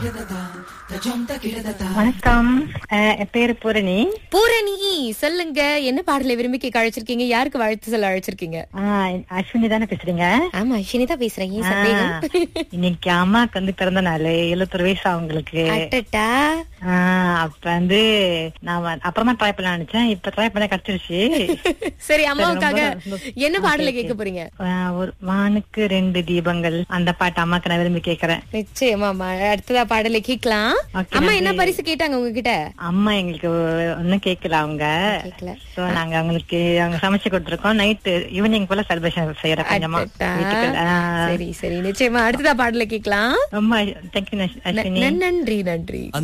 வணக்கம் அஹ், என் பேரு பூரணி பூரணி சொல்லுங்க என்ன பாடலை விரும்பி கேட்க அழைச்சிருக்கீங்க யாருக்கு வாழ்த்து சொல்ல அழைச்சிருக்கீங்க ஆஹ், அஸ்வினி தானே பேசுறீங்க ஆமா அஸ்வினி தான் பேசுறேன் ஏன் சந்தேகம் ஆஹ், இன்னைக்கு அம்மாக்கு வந்து பிறந்த நாள் எழுபத்தொரு வயசு அவங்களுக்கு அட்டட்டா ஆஹ், அப்ப வந்து நான் வ- அப்புறமா ட்ரை பண்ண நினைச்சேன் இப்ப ட்ரை பண்ண கிடைச்சிருச்சு சரி அம்மாவுக்காக ரொம்ப ரொம்ப- என்ன பாடலை Okay, கேட்க okay. போறீங்க ஆஹ், ஒரு வானுக்கு ரெண்டு தீபங்கள் அந்த பாட்டு அம்மாக்கு நான் விரும்பி கேக்குறேன் நிச்சயமாமா அடுத்ததா பாடலை கேட்கலாம் Okay, அம்மா என்ன நன்றி. பரிசு கேட்டாங்க உங்ககிட்ட அம்மா எங்களுக்கு ஒன்னும் கேட்கல அவங்க கேட்கல. சோ நாங்க அவங்களுக்கு அவங்க சமைச்சு கொடுத்துருக்கோம் நைட்டு ஈவினிங் போல செலிப்ரேஷன் செய்யறோம் கொஞ்சமா அட்டட்டா. வீட்டுக்கு. ஆஹ், சரி சரி நிச்சயமா அடுத்ததா பாடலை கேட்கலாம் ரொம்ப தேங்க்யூ அஸ்வினி நன்றி நன்றி